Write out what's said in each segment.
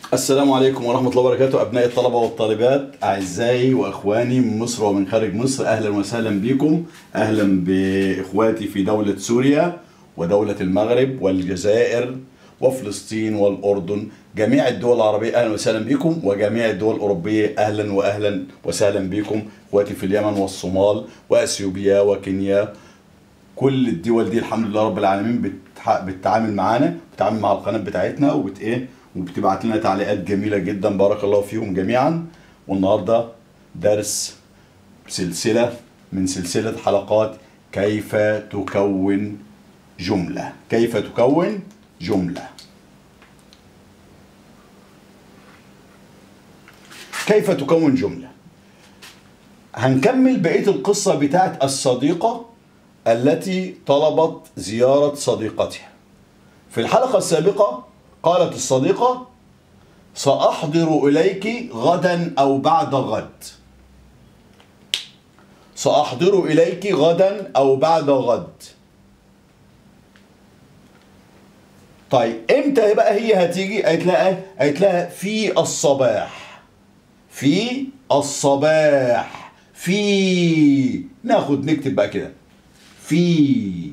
السلام عليكم ورحمة الله وبركاته أبناء الطلبة والطالبات أعزائي وأخواني من مصر ومن خارج مصر أهلا وسهلا بكم أهلا بإخواتي في دولة سوريا ودولة المغرب والجزائر وفلسطين والأردن جميع الدول العربية أهلا وسهلا بكم وجميع الدول الأوروبية أهلا وأهلا وسهلا بكم إخواتي في اليمن والصومال وأثيوبيا وكينيا كل الدول دي الحمد لله رب العالمين بتح... بتتعامل معانا بتتعامل مع القناه بتاعتنا وبت ايه وبتبعت لنا تعليقات جميله جدا بارك الله فيهم جميعا والنهارده درس سلسله من سلسله حلقات كيف تكون جمله كيف تكون جمله كيف تكون جمله هنكمل بقيه القصه بتاعت الصديقه التي طلبت زيارة صديقتها في الحلقة السابقة قالت الصديقة سأحضر إليك غدا أو بعد غد سأحضر إليك غدا أو بعد غد طيب امتى بقى هي هتيجي قالت لها قالت لها في الصباح في الصباح في ناخد نكتب بقى كده في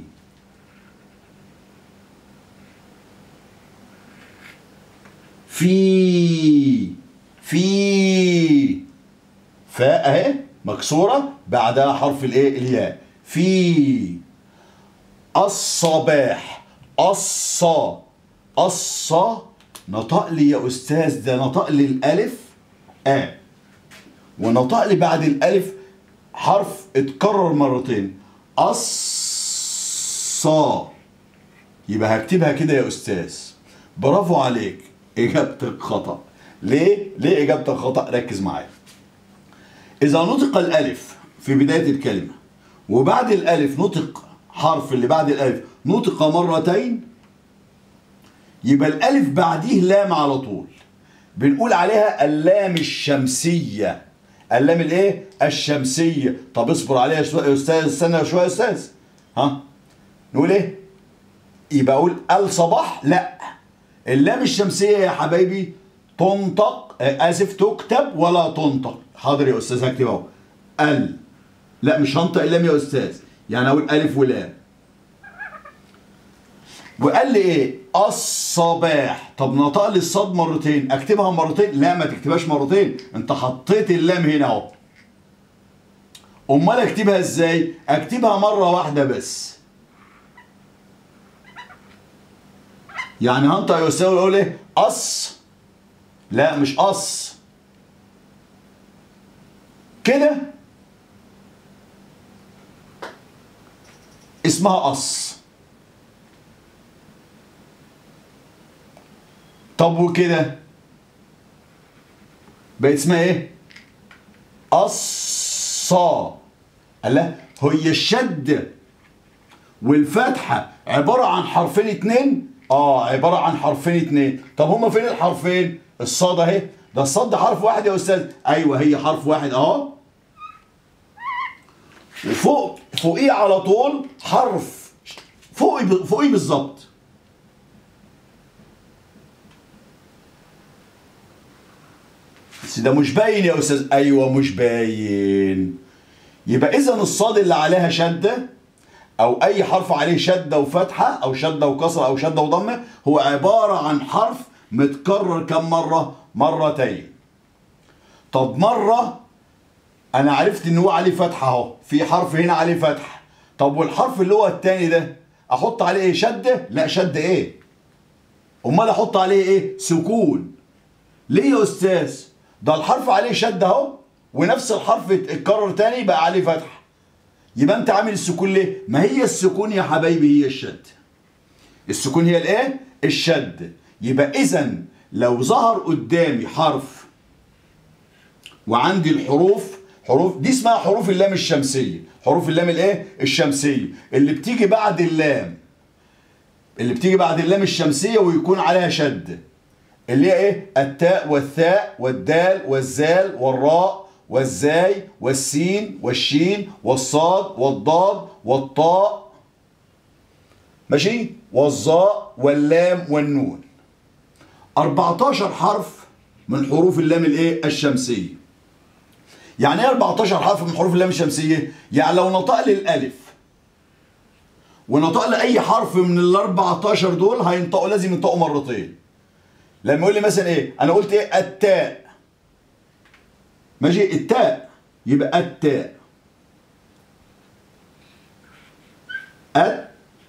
في في فاء اهي مكسوره بعدها حرف الايه الياء في الصباح الصا الصا نطق لي يا استاذ ده نطق لي الالف ا ونطق لي بعد الالف حرف اتكرر مرتين الصا يبقى هكتبها كده يا استاذ برافو عليك اجابتك خطا ليه ليه اجابتك خطا ركز معايا اذا نطق الالف في بدايه الكلمه وبعد الالف نطق حرف اللي بعد الالف نطق مرتين يبقى الالف بعديه لام على طول بنقول عليها اللام الشمسيه اللام الايه الشمسيه طب اصبر عليها شويه يا استاذ استنى شويه يا استاذ ها نقول ايه يبقى اقول الصباح لا اللام الشمسيه يا حبايبي تنطق اسف تكتب ولا تنطق حاضر يا استاذ هكتب اهو ال لا مش هنطق اللام يا استاذ يعني اقول الف ولام وقال لي ايه الصباح طب نطق لي الصاد مرتين اكتبها مرتين لا ما تكتبهاش مرتين انت حطيت اللام هنا اهو امال اكتبها ازاي اكتبها مره واحده بس يعني هنطق يا استاذ يقول ايه قص لا مش قص كده اسمها قص طب وكده بقت اسمها ايه الصا الله هي الشد والفتحة عبارة عن حرفين اتنين اه عبارة عن حرفين اتنين طب هما فين الحرفين الصاد اهي ده الصاد ده حرف واحد يا استاذ ايوه هي حرف واحد اهو وفوق فوقيه على طول حرف فوقي فوقيه بالظبط بس ده مش باين يا استاذ ايوه مش باين يبقى اذا الصاد اللي عليها شده او اي حرف عليه شده وفتحه او شده وكسره او شده وضمه هو عباره عن حرف متكرر كم مره مرتين طب مره انا عرفت ان هو عليه فتحه اهو في حرف هنا عليه فتحه طب والحرف اللي هو التاني ده احط عليه ايه شده لا شده ايه امال احط عليه ايه سكون ليه يا استاذ ده الحرف عليه شد اهو ونفس الحرف اتكرر تاني بقى عليه فتح يبقى انت عامل السكون ليه ما هي السكون يا حبايبي هي الشد السكون هي الايه الشد يبقى اذا لو ظهر قدامي حرف وعندي الحروف حروف دي اسمها حروف اللام الشمسيه حروف اللام الايه الشمسيه اللي بتيجي بعد اللام اللي بتيجي بعد اللام الشمسيه ويكون عليها شد اللي هي ايه التاء والثاء والدال والزال والراء والزاي والسين والشين والصاد والضاد والطاء ماشي والظاء واللام والنون 14 حرف من حروف اللام الايه الشمسيه يعني ايه 14 حرف من حروف اللام الشمسيه يعني لو نطق لي الالف ونطق لي اي حرف من ال 14 دول هينطقوا لازم ينطقوا مرتين لما يقول لي مثلا ايه انا قلت ايه التاء ماشي التاء يبقى التاء أت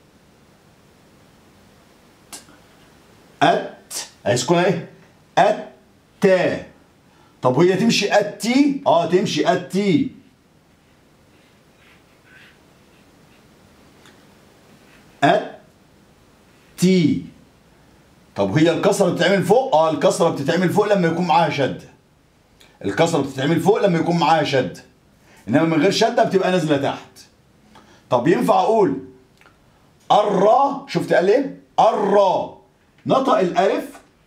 أت هيسكن ايه التاء طب وهي تمشي التي اه تمشي التي التي طب هي الكسره بتتعمل فوق اه الكسره بتتعمل فوق لما يكون معاها شده الكسره بتتعمل فوق لما يكون معاها شده انما من غير شده بتبقى نازله تحت طب ينفع اقول الراء شفت قال ايه الراء نطق الالف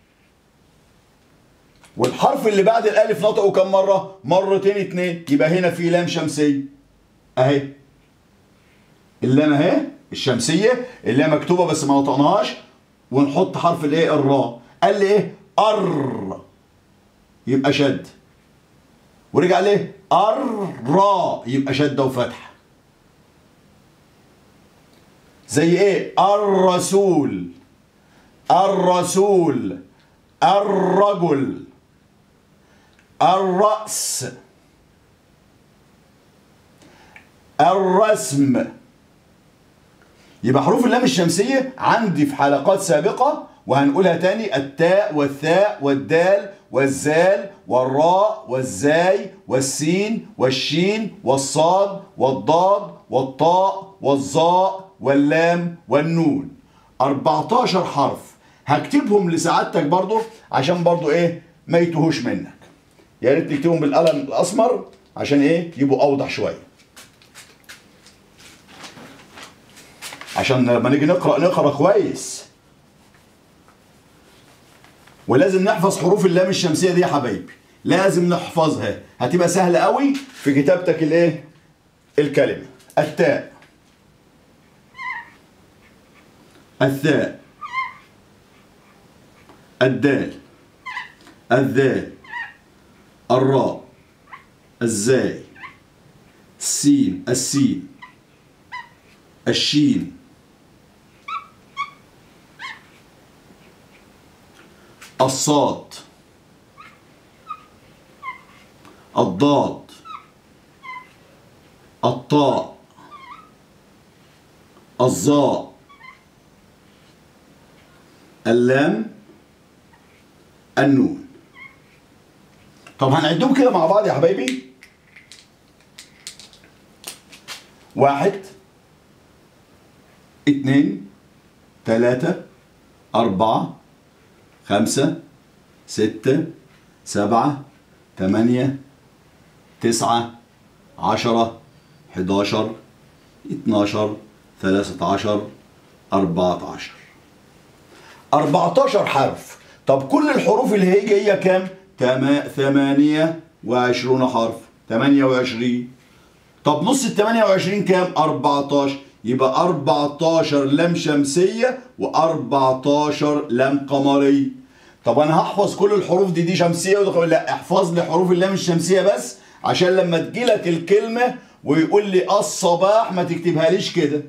والحرف اللي بعد الالف نطقه كم مره مرتين اتنين يبقى هنا في لام شمسيه اهي اللام اهي الشمسيه اللي هي مكتوبه بس ما نطقناهاش ونحط حرف الايه الراء قال لي ايه ار يبقى شد ورجع ليه الراء يبقى شده وفتحه زي ايه الرسول الرسول الرجل الرأس الرسم يبقى حروف اللام الشمسية عندي في حلقات سابقة وهنقولها تاني التاء والثاء والدال والزال والراء والزاي والسين والشين والصاد والضاد والطاء والظاء واللام والنون 14 حرف هكتبهم لسعادتك برضو عشان برضو ايه ما يتوهوش منك يا ريت تكتبهم بالقلم الاسمر عشان ايه يبقوا اوضح شويه عشان لما نيجي نقرا نقرا كويس ولازم نحفظ حروف اللام الشمسيه دي يا حبايبي لازم نحفظها هتبقى سهله قوي في كتابتك الايه الكلمه التاء الثاء الدال الذال الراء الزاي السين السين الشين الصاد الضاد الطاء الظاء اللام النون طب هنعدهم كده مع بعض يا حبايبي واحد اتنين تلاتة أربعة خمسة ستة سبعة تمانية تسعة عشرة حداشر اتناشر ثلاثة عشر أربعة عشر أربعتاشر حرف طب كل الحروف اللي هي جاية كام؟ تما ثمانية وعشرون حرف تمانية وعشرين طب نص ال 28 كام؟ 14 يبقى 14 لام شمسية و14 لام قمرية طب انا هحفظ كل الحروف دي دي شمسية وده لا احفظ لي حروف اللام الشمسية بس عشان لما تجيلك الكلمة ويقول لي الصباح ما تكتبها ليش كده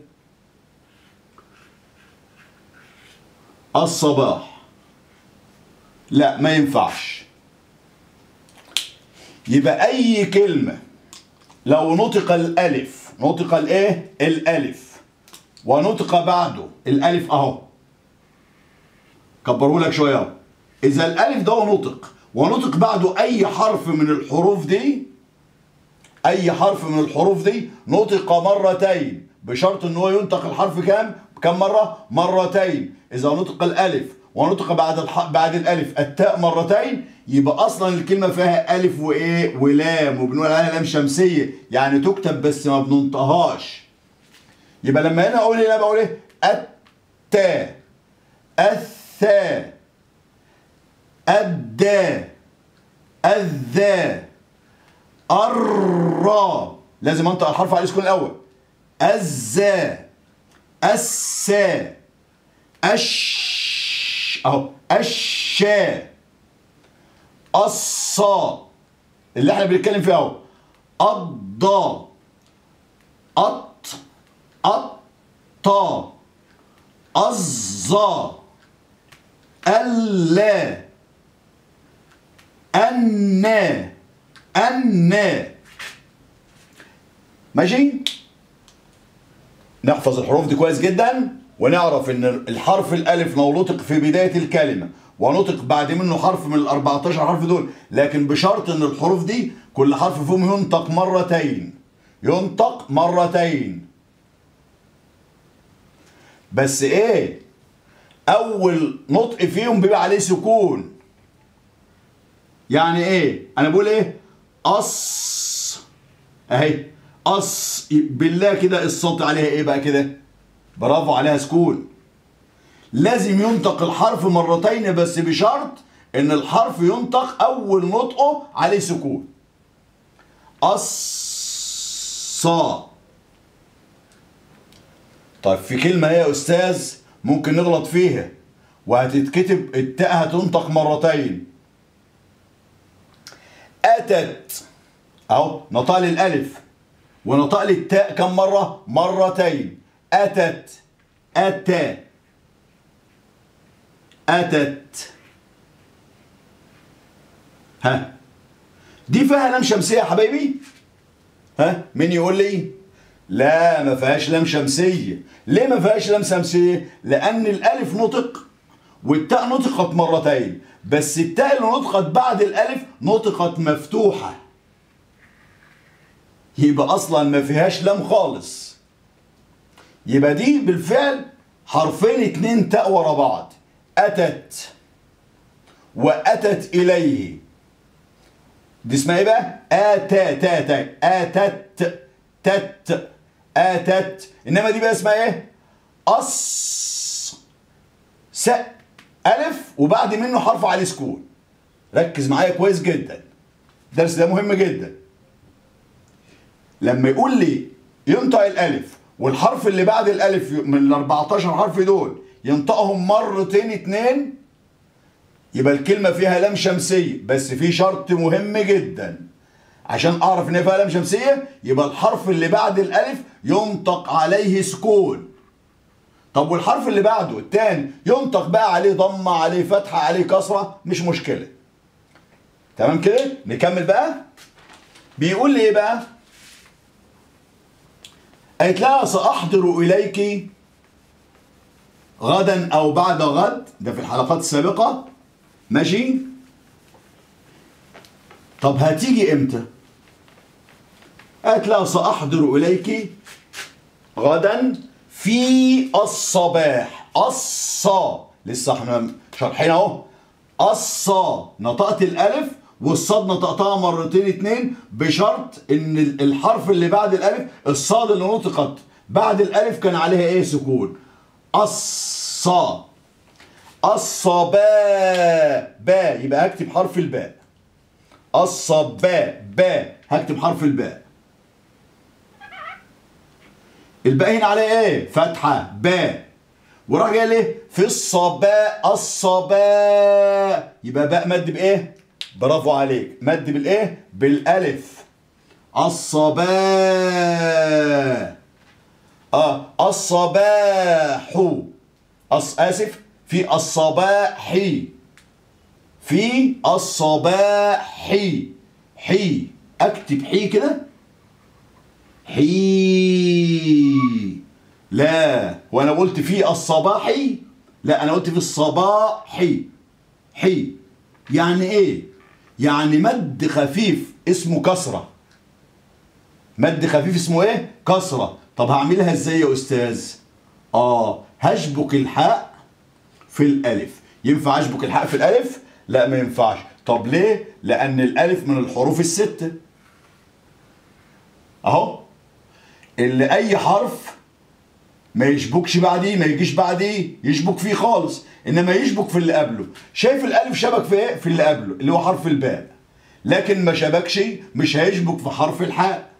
الصباح لا ما ينفعش يبقى اي كلمة لو نطق الالف نطق الايه الالف ونطق بعده الالف اهو كبره لك شويه اهو اذا الالف ده نطق ونطق بعده اي حرف من الحروف دي اي حرف من الحروف دي نطق مرتين بشرط ان هو ينطق الحرف كام كم مره مرتين اذا نطق الالف ونطق بعد الح... بعد الالف التاء مرتين يبقى اصلا الكلمه فيها الف وايه ولام وبنقول عليها لام شمسيه يعني تكتب بس ما بننطقهاش يبقى لما هنا اقول هنا بقول ايه التاء الثاء الدا الذا الراء لازم انطق الحرف على السكون الاول الزا السا الش اهو الشا الصا اللي احنا بنتكلم فيه اهو الضا أط أطا الظا اللا النا النا ماشي نحفظ الحروف دي كويس جدا ونعرف ان الحرف الالف لو نطق في بدايه الكلمه ونطق بعد منه حرف من ال 14 حرف دول لكن بشرط ان الحروف دي كل حرف فيهم ينطق مرتين ينطق مرتين بس ايه اول نطق فيهم بيبقى عليه سكون يعني ايه انا بقول ايه أص اهي أص بالله كده الصوت عليها ايه بقى كده برافو عليها سكون لازم ينطق الحرف مرتين بس بشرط ان الحرف ينطق اول نطقه عليه سكون الصا طيب في كلمة هي يا أستاذ ممكن نغلط فيها وهتتكتب التاء هتنطق مرتين أتت أهو نطق لي الألف ونطق لي التاء كم مرة؟ مرتين أتت أتى أتت ها دي فيها لام شمسية يا حبايبي؟ ها مين يقول لي؟ لا ما فيهاش لام شمسية ليه ما فيهاش لام شمسية لأن الألف نطق والتاء نطقت مرتين بس التاء اللي نطقت بعد الألف نطقت مفتوحة يبقى أصلا ما فيهاش لام خالص يبقى دي بالفعل حرفين اتنين تاء ورا بعض أتت وأتت إليه دي اسمها ايه بقى؟ آتا تا تا آتت تت آتت إنما دي بقى اسمها إيه؟ أص س ألف وبعد منه حرف عليه سكون ركز معايا كويس جدا الدرس ده مهم جدا لما يقول لي ينطق الألف والحرف اللي بعد الألف من ال 14 حرف دول ينطقهم مرتين اتنين يبقى الكلمة فيها لام شمسية بس في شرط مهم جدا عشان اعرف ان فيها لام شمسيه يبقى الحرف اللي بعد الالف ينطق عليه سكون طب والحرف اللي بعده التاني ينطق بقى عليه ضمه عليه فتحه عليه كسره مش مشكله تمام كده نكمل بقى بيقول لي ايه بقى قالت لها ساحضر اليك غدا او بعد غد ده في الحلقات السابقه ماشي طب هتيجي امتى قالت لها سأحضر إليك غدا في الصباح الصا لسه احنا شارحين اهو الصا نطقت الألف والصاد نطقتها مرتين اتنين بشرط ان الحرف اللي بعد الألف الصاد اللي نطقت بعد الألف كان عليها ايه سكون الصا الصباء باء يبقى هكتب حرف الباء الصباء باء هكتب حرف الباء الباء هنا عليه ايه فتحة باء وراح جاي ليه في الصباء الصباء يبقى باء مد بايه برافو عليك مد بالايه بالالف الصباح اه الصباح أص... اسف في الصباح في الصباح حي اكتب حي كده حي لا وانا قلت في الصباح لا انا قلت في الصباح حي يعني ايه يعني مد خفيف اسمه كسرة مد خفيف اسمه ايه كسرة طب هعملها ازاي يا استاذ اه هشبك الحاء في الالف ينفع اشبك الحاء في الالف لا ما ينفعش طب ليه لان الالف من الحروف الستة اهو اللي اي حرف ما يشبكش بعديه ما يجيش بعديه يشبك فيه خالص انما يشبك في اللي قبله شايف الالف شبك في ايه في اللي قبله اللي هو حرف الباء لكن ما شبكش مش هيشبك في حرف الحاء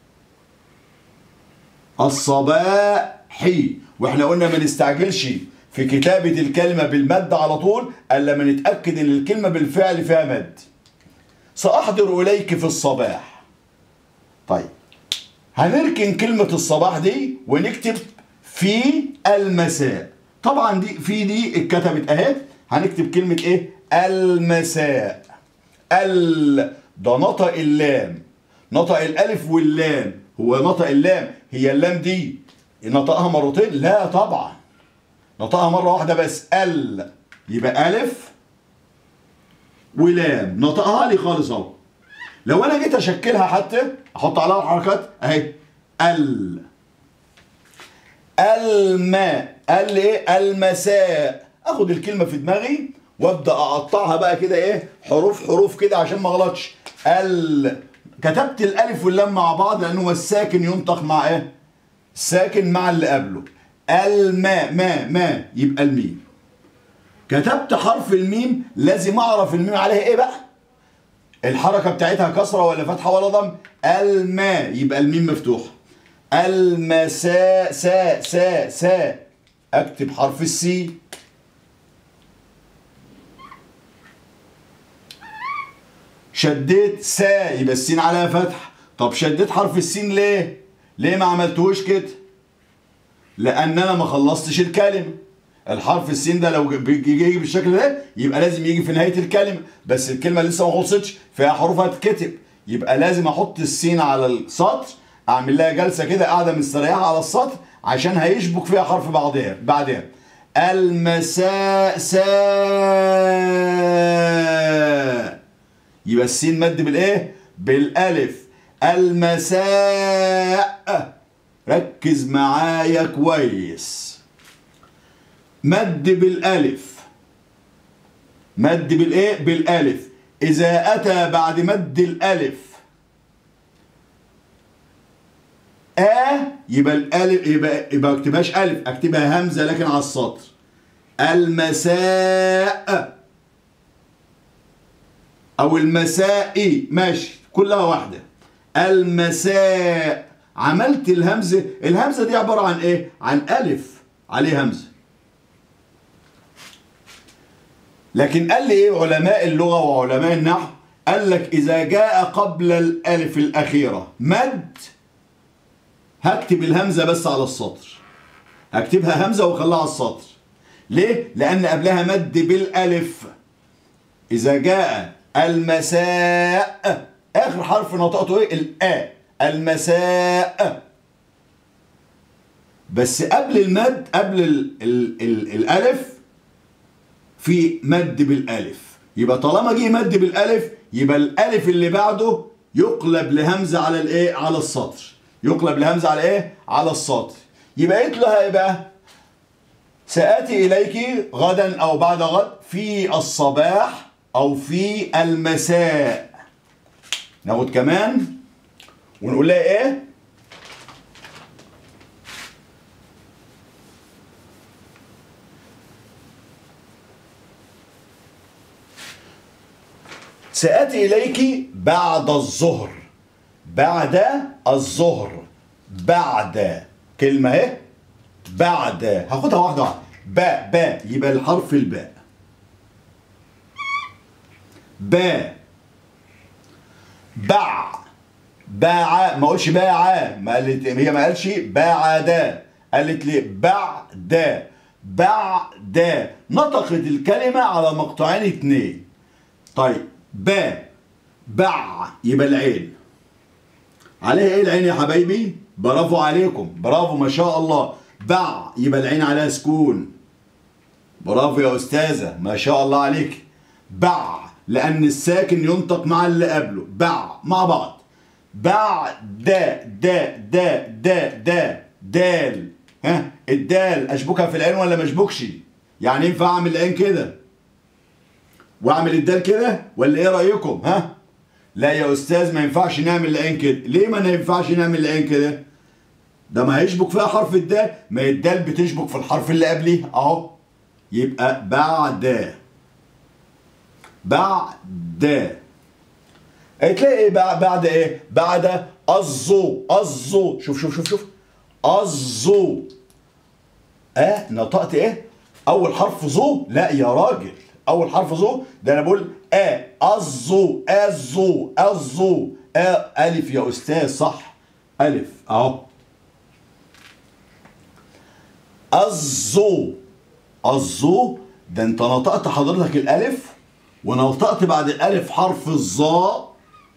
الصباحي واحنا قلنا ما نستعجلش في كتابة الكلمة بالمد على طول الا لما نتأكد ان الكلمة بالفعل فيها مد سأحضر إليك في الصباح طيب هنركن كلمة الصباح دي ونكتب في المساء طبعا دي في دي اتكتبت اهي هنكتب كلمة ايه المساء ال ده نطق اللام نطق الالف واللام هو نطق اللام هي اللام دي نطقها مرتين لا طبعا نطقها مرة واحدة بس ال يبقى الف ولام نطقها لي خالص اهو لو انا جيت اشكلها حتى احط عليها الحركات اهي ال الماء ال ايه المساء اخد الكلمه في دماغي وابدا اقطعها بقى كده ايه حروف حروف كده عشان ما اغلطش ال كتبت الالف واللام مع بعض لانه الساكن ينطق مع ايه الساكن مع اللي قبله الماء ما ما يبقى الميم كتبت حرف الميم لازم اعرف الميم عليها ايه بقى الحركه بتاعتها كسره ولا فتحه ولا ضم الماء يبقى الميم مفتوح المساء سا سا سا اكتب حرف السي شديت سا يبقى السين عليها فتح طب شديت حرف السين ليه ليه ما عملتهوش كده لان انا ما خلصتش الكلمه الحرف السين ده لو بيجي بالشكل ده يبقى لازم يجي في نهايه الكلمه بس الكلمه لسه ما خلصتش فيها حروف هتتكتب يبقى لازم احط السين على السطر اعمل لها جلسه كده قاعده مستريحه على السطر عشان هيشبك فيها حرف بعدها بعدها المساء ساء يبقى السين مد بالايه بالالف المساء ركز معايا كويس مد بالالف مد بالايه بالالف اذا اتى بعد مد الالف ا يبقى الالف يبقى يبقى ما اكتبهاش الف اكتبها همزه لكن على السطر المساء او المساء ماشي كلها واحده المساء عملت الهمزه الهمزه دي عباره عن ايه عن الف عليه همزه لكن قال لي ايه علماء اللغه وعلماء النحو قال لك اذا جاء قبل الالف الاخيره مد هكتب الهمزه بس على السطر هكتبها همزه واخليها على السطر ليه لان قبلها مد بالالف اذا جاء المساء اخر حرف نطقته ايه الا المساء بس قبل المد قبل ال ال ال الالف في مد بالالف يبقى طالما جه مد بالالف يبقى الالف اللي بعده يقلب لهمزه على الايه على السطر يقلب لهمزه على ايه على السطر يبقى قلت لها ايه بقى ساتي اليك غدا او بعد غد في الصباح او في المساء ناخد كمان ونقول لها ايه سآتي إليك بعد الظهر بعد الظهر بعد كلمة اهي بعد هاخدها واحدة واحدة باء باء يبقى الحرف الباء باء باع باع ما قلتش باع ما قالت هي ما قالش بعد قالت لي بعد بعد نطقت الكلمة على مقطعين اتنين طيب با بع يبقى العين عليها ايه العين يا حبايبي برافو عليكم برافو ما شاء الله بع يبقى العين عليها سكون برافو يا استاذه ما شاء الله عليك بع لان الساكن ينطق مع اللي قبله بع مع بعض بع دا دا دا دا دا دال ها الدال اشبكها في العين ولا ما اشبكش يعني ينفع اعمل العين كده واعمل الدال كده ولا ايه رايكم ها لا يا استاذ ما ينفعش نعمل العين كده ليه ما ينفعش نعمل العين كده ده ما هيشبك فيها حرف الدال ما الدال بتشبك في الحرف اللي قبليه اهو يبقى بعد بعد هتلاقي ايه بعد ايه بعد الظو الظو شوف شوف شوف شوف الظو اه نطقت ايه اول حرف ظو لا يا راجل اول حرف ظو ده انا بقول ا الظو الظو الظو آ الف يا استاذ صح الف اهو الظو الظو ده انت نطقت حضرتك الالف ونطقت بعد الالف حرف الظاء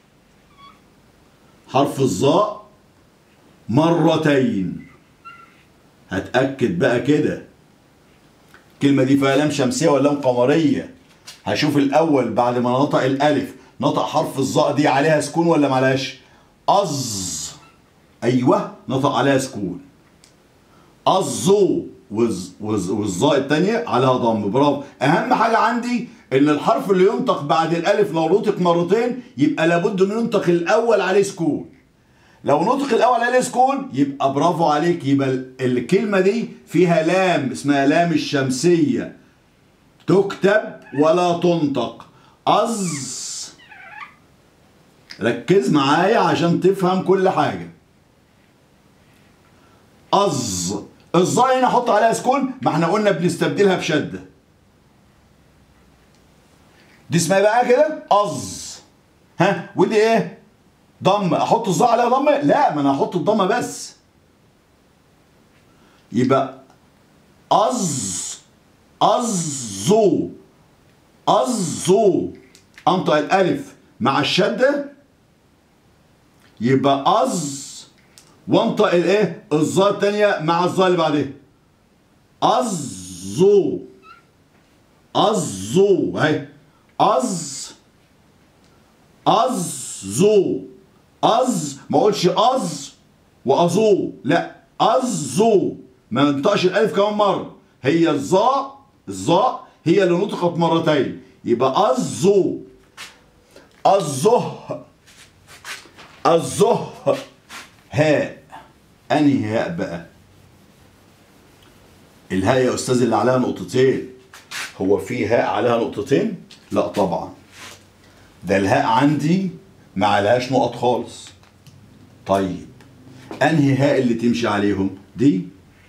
حرف الظاء مرتين هتأكد بقى كده الكلمة دي فيها لام شمسية ولا لام قمرية هشوف الأول بعد ما نطق الألف نطق حرف الظاء دي عليها سكون ولا معلهاش أز أيوه نطق عليها سكون الظو والز- والز- والظاء التانية عليها ضم برافو أهم حاجة عندي إن الحرف اللي ينطق بعد الألف لو نطق مرتين يبقى لابد إنه ينطق الأول عليه سكون لو نطق الاول عليه سكون يبقى برافو عليك يبقى ال- الكلمه دي فيها لام اسمها لام الشمسيه تكتب ولا تنطق أز ركز معايا عشان تفهم كل حاجه أز الظاء هنا احط عليها سكون ما احنا قلنا بنستبدلها بشده دي اسمها بقى كده أز ها ودي ايه ضم احط الظاء عليها ضم لا ما انا هحط الضمه بس يبقى أز أزو أزو أنطق الألف مع الشدة يبقى أز وانطق الإيه الظاء التانية مع الظاء اللي بعدها أزو أزو أهي أز أزو أز ما اقولش أز وأزو لا أزو ما ننطقش الألف كمان مرة هي الظاء الظاء هي اللي نطقت مرتين يبقى أزو الزه الزه هاء أنهي هاء بقى الهاء يا أستاذ اللي عليها نقطتين هو في هاء عليها نقطتين لا طبعا ده الهاء عندي ما عليهاش نقط خالص طيب انهي هاء اللي تمشي عليهم دي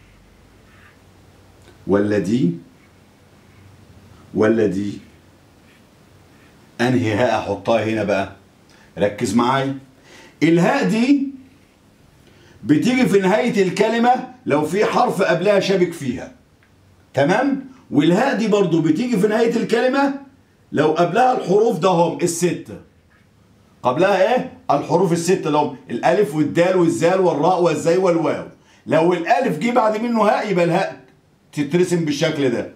ولا دي ولا دي انهي هاء احطها هنا بقى ركز معايا الهاء دي بتيجي في نهاية الكلمة لو في حرف قبلها شابك فيها تمام والهاء دي برضو بتيجي في نهاية الكلمة لو قبلها الحروف ده هم الستة قبلها ايه الحروف الستة اللي هم الالف والدال والزال والراء والزي والواو لو الالف جه بعد منه هاء يبقى الهاء تترسم بالشكل ده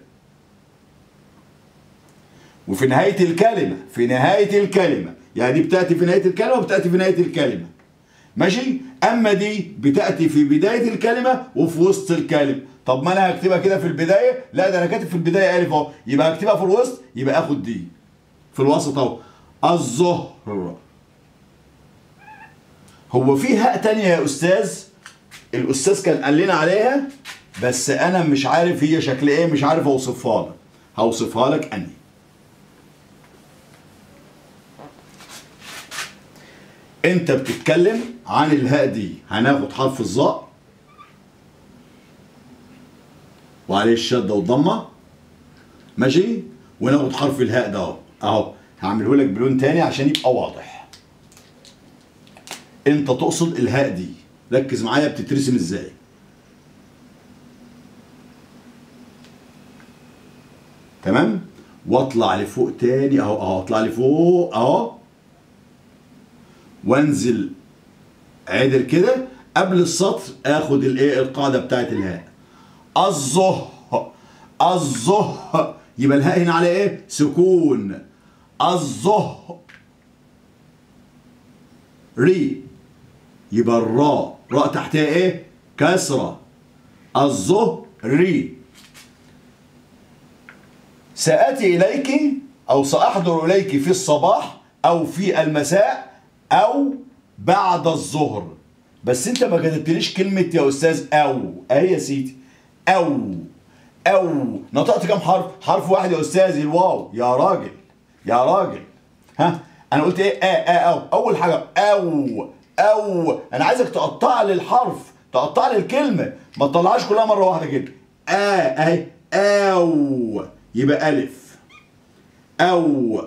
وفي نهاية الكلمة في نهاية الكلمة يعني دي بتأتي في نهاية الكلمة وبتأتي في نهاية الكلمة ماشي أما دي بتأتي في بداية الكلمة وفي وسط الكلمة طب ما أنا هكتبها كده في البداية لا ده أنا كاتب في البداية ألف أهو يبقى هكتبها في الوسط يبقى آخد دي في الوسط أهو الظهر هو في هاء تانية يا أستاذ الأستاذ كان قال لنا عليها بس أنا مش عارف هي شكل إيه مش عارف أوصفها لك هوصفها لك أني انت بتتكلم عن الهاء دي هناخد حرف الظاء وعليه الشده والضمه ماشي وناخد حرف الهاء ده اهو اهو هعمله لك بلون تاني عشان يبقى واضح انت تقصد الهاء دي ركز معايا بتترسم ازاي تمام واطلع لفوق تاني اهو اهو اطلع لفوق اهو وانزل عدل كده قبل السطر اخد الايه القاعده بتاعت الهاء الظه الظه يبقى الهاء هنا على ايه سكون الظه ري يبقى الراء راء تحتها ايه كسره الظه ري سآتي إليك أو سأحضر إليك في الصباح أو في المساء او بعد الظهر بس انت ما كتبتليش كلمه يا استاذ او اهي يا سيدي او او نطقت كام حرف حرف واحد يا استاذ الواو يا راجل يا راجل ها انا قلت ايه اه اه او اول حاجه او او انا عايزك تقطع لي الحرف تقطع لي الكلمه ما تطلعهاش كلها مره واحده كده اه اهي أو يبقى ألف أو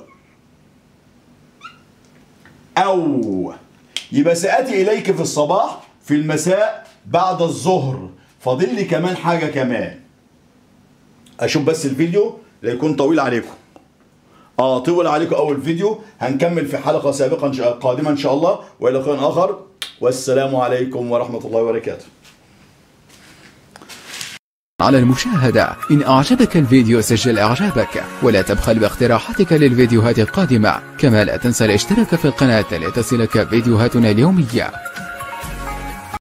أو يبقى سآتي إليك في الصباح في المساء بعد الظهر فاضل لي كمان حاجة كمان أشوف بس الفيديو لا يكون طويل عليكم اه طول عليكم اول فيديو هنكمل في حلقه سابقه إن شاء- قادمه ان شاء الله والى لقاء اخر والسلام عليكم ورحمه الله وبركاته على المشاهدة إن أعجبك الفيديو سجل إعجابك ولا تبخل باقتراحاتك للفيديوهات القادمة كما لا تنسى الاشتراك في القناة لتصلك فيديوهاتنا اليومية